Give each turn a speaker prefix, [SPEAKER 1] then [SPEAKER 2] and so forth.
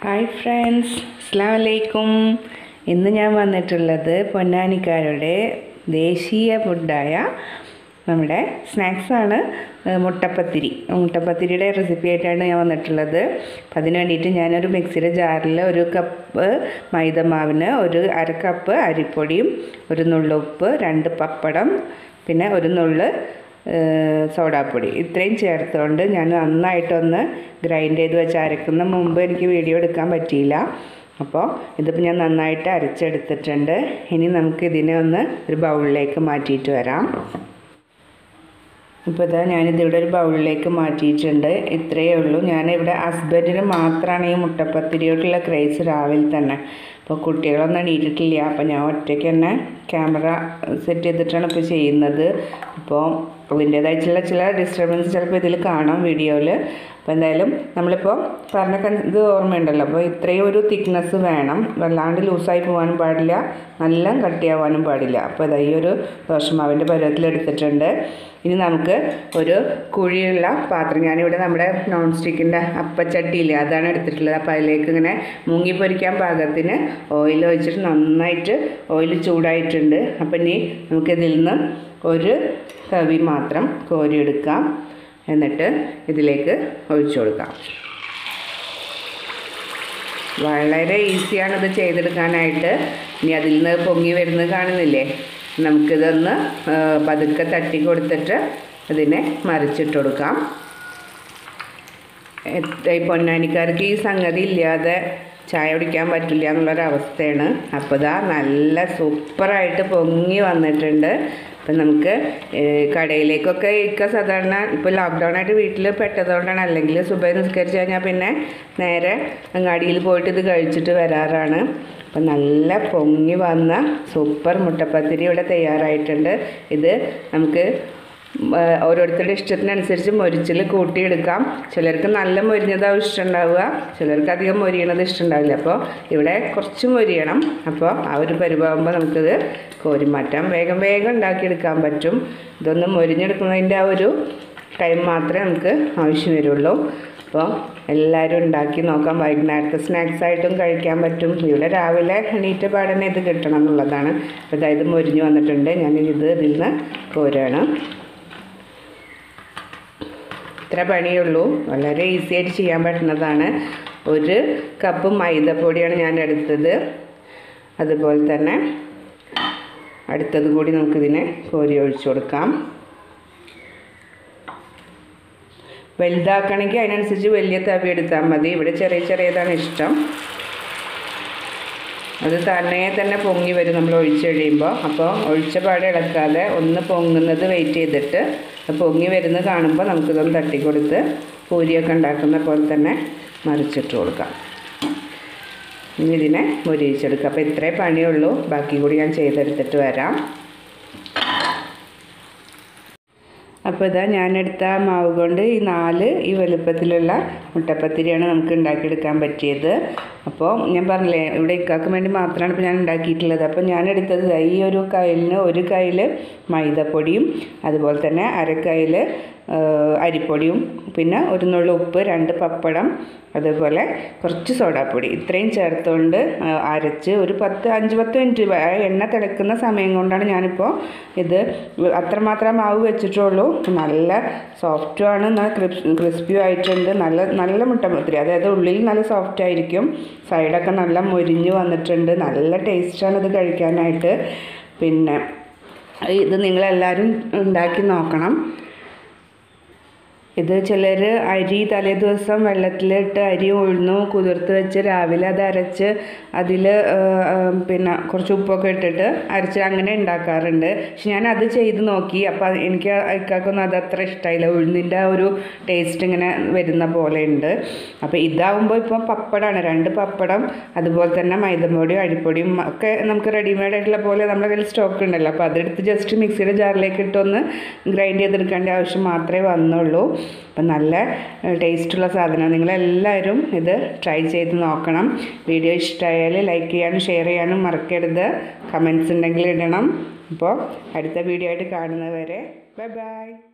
[SPEAKER 1] hi friends അസ്സാം വലൈക്കും ഇന്ന് ഞാൻ വന്നിട്ടുള്ളത് പൊന്നാനിക്കാരുടെ ദേശീയ ഫുഡായ നമ്മുടെ സ്നാക്സാണ് മുട്ടപ്പത്തിരി മുട്ടപ്പത്തിരിയുടെ റെസിപ്പി ആയിട്ടാണ് ഞാൻ വന്നിട്ടുള്ളത് അപ്പം അതിന് വേണ്ടിയിട്ട് ഞാനൊരു മിക്സിയുടെ ജാറിൽ ഒരു കപ്പ് മൈദമാവിന് ഒരു അര കപ്പ് അരിപ്പൊടിയും ഒരു നുള്ളുപ്പ് രണ്ട് പപ്പടം പിന്നെ ഒരു നുള്ള് സോഡാപ്പൊടി ഇത്രയും ചേർത്തുകൊണ്ട് ഞാൻ നന്നായിട്ടൊന്ന് ഗ്രൈൻഡ് ചെയ്ത് വെച്ച് അരക്കുന്ന മുമ്പ് എനിക്ക് വീഡിയോ എടുക്കാൻ പറ്റിയില്ല അപ്പോൾ ഇതിപ്പോൾ ഞാൻ നന്നായിട്ട് അരച്ചെടുത്തിട്ടുണ്ട് ഇനി നമുക്ക് ഇതിനെ ഒന്ന് ഒരു ബൗളിലേക്ക് മാറ്റിയിട്ട് വരാം ഇപ്പോൾ ഇതാ ഞാനിതിവിടെ ഒരു ബൗളിലേക്ക് മാറ്റിയിട്ടുണ്ട് ഇത്രയേ ഉള്ളൂ ഞാനിവിടെ ഹസ്ബൻഡിന് മാത്രമാണ് ഈ മുട്ടപ്പത്തിരിയോട്ടുള്ള ക്രേസ് രാവിലെ തന്നെ അപ്പോൾ കുട്ടികളൊന്നും എണീറ്റിട്ടില്ല അപ്പോൾ ഞാൻ ഒറ്റയ്ക്ക് തന്നെ ക്യാമറ സെറ്റ് ചെയ്തിട്ടാണ് ഇപ്പോൾ ചെയ്യുന്നത് അപ്പോൾ അതിൻ്റേതായിട്ടുള്ള ചില ഡിസ്റ്റർബൻസ് ചിലപ്പോൾ ഇതിൽ കാണാം വീഡിയോയിൽ അപ്പോൾ എന്തായാലും നമ്മളിപ്പോൾ പറഞ്ഞ കൺ- ഇത് ഓർമ്മയുണ്ടല്ലോ അപ്പോൾ ഇത്രയും ഒരു തിക്നെസ് വേണം വല്ലാണ്ട് ലൂസായി പോകാനും പാടില്ല നല്ല കട്ടിയാവാനും പാടില്ല അപ്പോൾ ഇതാ ഈ ഒരു ദോശമാവിൻ്റെ പരുവത്തിൽ എടുത്തിട്ടുണ്ട് ഇനി നമുക്ക് ഒരു കുഴിയുള്ള പാത്രം ഞാനിവിടെ നമ്മുടെ നോൺ സ്റ്റിക്കിൻ്റെ അപ്പച്ചട്ടിയില്ലേ അതാണ് എടുത്തിട്ടുള്ളത് അപ്പോൾ അതിലേക്ക് ഇങ്ങനെ മുങ്ങി പൊരിക്കാൻ പാകത്തിന് ഓയിൽ ഒഴിച്ചിട്ട് നന്നായിട്ട് ഓയിൽ ചൂടായിട്ടുണ്ട് അപ്പം ഇനി നമുക്കിതിൽ നിന്ന് ഒരു തവി മാത്രം കോരിയെടുക്കാം എന്നിട്ട് ഇതിലേക്ക് ഒഴിച്ചു കൊടുക്കാം വളരെ ഈസിയാണ് ഇത് ചെയ്തെടുക്കാനായിട്ട് ഇനി അതിൽ നിന്ന് പൊങ്ങി വരുന്നത് കാണുന്നില്ലേ നമുക്കിതൊന്ന് ആ, പതുക്കെ തട്ടി കൊടുത്തിട്ട് ഇതിനെ മറിച്ചിട്ട് കൊടുക്കാം എത്ര- ഈ പൊന്നാനിക്കാർക്ക് ഈ സംഗതി ഇല്ലാതെ ചായ കുടിക്കാൻ പറ്റില്ല എന്നുള്ളൊരവസ്ഥയാണ് അപ്പോൾ ഇതാ നല്ല സൂപ്പറായിട്ട് പൊങ്ങി വന്നിട്ടുണ്ട് അപ്പം നമുക്ക് ഏഹ്, കടയിലേക്കൊക്കെ ഇക്ക സാധാരണ ഇപ്പോൾ ലോക്ക്ഡൗൺ ആയിട്ട് വീട്ടിൽ പെട്ടതുകൊണ്ടാണ് അല്ലെങ്കിൽ സുബൈ നിസ്കരിച്ച് കഴിഞ്ഞാൽ പിന്നെ നേരെ അങ്ങാടിയിൽ പോയിട്ട് ഇത് കഴിച്ചിട്ട് വരാറാണ് അപ്പം നല്ല പൊങ്ങി വന്ന സൂപ്പർ മുട്ടപ്പത്തിരി ഇവിടെ തയ്യാറായിട്ടുണ്ട് ഇത് നമുക്ക് ഉം, ആ, ഓരോരുത്തരുടെ ഇഷ്ടത്തിനനുസരിച്ച് മൊരിച്ചിൽ കൂട്ടിയെടുക്കാം ചിലർക്ക് നല്ല മൊരിഞ്ഞതാവും ഇഷ്ടമുണ്ടാവുക ചിലർക്ക് അധികം മൊരിയണത് ഇഷ്ടമുണ്ടാവില്ല അപ്പോൾ ഇവിടെ കുറച്ച് മൊരിയണം അപ്പോൾ ആ ഒരു പരിവാകുമ്പോൾ നമുക്കിത് കോരി മാറ്റാം വേഗം വേഗം ഉണ്ടാക്കിയെടുക്കാൻ പറ്റും ഇതൊന്ന് മൊരിഞ്ഞെടുക്കുന്നതിൻ്റെ ആ ഒരു ടൈം മാത്രമേ നമുക്ക് ആവശ്യം വരുള്ളൂ അപ്പോൾ എല്ലാവരും ഉണ്ടാക്കി നോക്കാം വൈകുന്നേരത്തെ സ്നാക്സ് ആയിട്ടും കഴിക്കാൻ പറ്റും ഇവിടെ രാവിലെ എണീറ്റ പാടനെ ഇത് കിട്ടണം എന്നുള്ളതാണ് അപ്പോൾ അതായത് മൊരിഞ്ഞ് വന്നിട്ടുണ്ട് ഞാൻ ഇത് ഇതിൽ നിന്ന് കോരാണ് ഇത്ര പണിയുള്ളൂ വളരെ ഈസി ആയിട്ട് ചെയ്യാൻ പറ്റുന്നതാണ് ഒരു കപ്പ് മൈദപ്പൊടിയാണ് ഞാൻ എടുത്തത് അതുപോലെ തന്നെ അടുത്തത് കൂടി നമുക്കിതിനെ കോരി ഒഴിച്ചു കൊടുക്കാം വലുതാക്കണമെങ്കിൽ അതിനനുസരിച്ച് വലിയ തവി എടുത്താൽ മതി ഇവിടെ ചെറിയ ചെറിയതാണ് ഇഷ്ടം അത് തന്നെ തന്നെ പൊങ്ങി വരും നമ്മൾ ഒഴിച്ച് കഴിയുമ്പോൾ അപ്പോൾ ഒഴിച്ച പാടെ ഇളക്കാതെ ഒന്ന് പൊങ്ങുന്നത് വെയിറ്റ് ചെയ്തിട്ട് അത് പൊങ്ങി വരുന്നത് കാണുമ്പോൾ നമുക്കിതൊന്ന് തട്ടിക്കൊടുത്ത് പൂരിയൊക്കെ ഉണ്ടാക്കുന്ന പോലെ തന്നെ മറിച്ചിട്ട് കൊടുക്കാം ഇനി ഇതിനെ മുരിയിച്ചെടുക്കാം അപ്പോൾ ഇത്രേ പണിയുള്ളൂ ബാക്കി കൂടി ഞാൻ ചെയ്തെടുത്തിട്ട് വരാം അപ്പോൾ ഇതാ ഞാനെടുത്ത ആ മാവ് കൊണ്ട് ഈ നാല് ഈ വലുപ്പത്തിലുള്ള മുട്ടപ്പത്തിരിയാണ് നമുക്ക് ഉണ്ടാക്കിയെടുക്കാൻ പറ്റിയത് അപ്പോൾ ഞാൻ പറഞ്ഞില്ലേ ഇവിടെ ഇക്കാക്ക് വേണ്ടി മാത്രമാണ് ഇപ്പോൾ ഞാൻ ഉണ്ടാക്കിയിട്ടുള്ളത് അപ്പോൾ ഞാൻ എടുത്തത് ദാ ഈ ഒരു കയ്യിലിന് ഒരു കയ്യിൽ മൈദപ്പൊടിയും അതുപോലെ തന്നെ അരക്കയ്യിൽ അരിപ്പൊടിയും പിന്നെ ഒരു നുള്ളു ഉപ്പ് രണ്ട് പപ്പടം അതുപോലെ കുറച്ച് സോഡാപ്പൊടി ഇത്രയും ചേർത്തുകൊണ്ട് ആ, അരച്ച് ഒരു പത്ത് അഞ്ച് പത്ത് മിനിറ്റ് വ- ആ എണ്ണ തിളക്കുന്ന സമയം കൊണ്ടാണ് ഞാനിപ്പോൾ ഇത് അത്രമാത്രം മാവ് വെച്ചിട്ടുള്ളൂ നല്ല സോഫ്റ്റുമാണ് നല്ല ക്രിസ് ക്രിസ്പിയും ആയിട്ടുണ്ട് നല്ല നല്ല മുട്ടപ്പത്തിരി അതായത് ഉള്ളിൽ നല്ല സോഫ്റ്റ് ആയിരിക്കും സൈഡൊക്കെ നല്ല മൊരിഞ്ഞ് വന്നിട്ടുണ്ട് നല്ല ടേസ്റ്റാണ് ഇത് കഴിക്കാനായിട്ട് പിന്നെ ഇത് നിങ്ങളെല്ലാവരും ഉണ്ടാക്കി നോക്കണം ഇത് ചിലർ അരി തലേ ദിവസം വെള്ളത്തിലിട്ട് അരി ഉഴുന്നു കുതിർത്ത് വെച്ച് രാവിലെ അത് അരച്ച് അതിൽ പിന്നെ കുറച്ച് ഉപ്പൊക്കെ ഇട്ടിട്ട് അരച്ച് അങ്ങനെ ഉണ്ടാക്കാറുണ്ട് പക്ഷെ ഞാൻ അത് ചെയ്ത് നോക്കി അപ്പോൾ അത് എനിക്ക് ഇക്കാക്കൊന്നും അത് അത്ര ഇഷ്ടമായില്ല ഉഴുന്നിൻ്റെ ആ ഒരു ടേസ്റ്റ് ഇങ്ങനെ വരുന്ന പോലെ ഉണ്ട് അപ്പോൾ ഇതാവുമ്പോൾ ഇപ്പം പപ്പടമാണ് രണ്ട് പപ്പടം അതുപോലെ തന്നെ മൈദപ്പൊടിയും അരിപ്പൊടിയും ഒക്കെ നമുക്ക് റെഡിമെയ്ഡ് ആയിട്ടുള്ള പോലെ നമ്മുടെ കയ്യിൽ സ്റ്റോക്ക് ഉണ്ടല്ലോ അപ്പോൾ അതെടുത്ത് ജസ്റ്റ് മിക്സിയുടെ ജാറിലേക്ക് ഇട്ടൊന്ന് ഗ്രൈൻഡ് ചെയ്തെടുക്കേണ്ട ആവശ്യം മാത്രമേ വന്നുള്ളൂ അപ്പം നല്ല ടേസ്റ്റുള്ള സാധനമാണ് നിങ്ങളെല്ലാവരും ഇത് ട്രൈ ചെയ്ത് നോക്കണം വീഡിയോ ഇഷ്ടമായാൽ ലൈക്ക് ചെയ്യാനും ഷെയർ ചെയ്യാനും മറക്കരുത് കമൻസ് ഉണ്ടെങ്കിൽ ഇടണം അപ്പോൾ അടുത്ത വീഡിയോ ആയിട്ട് കാണുന്നവരെ ബൈ ബൈ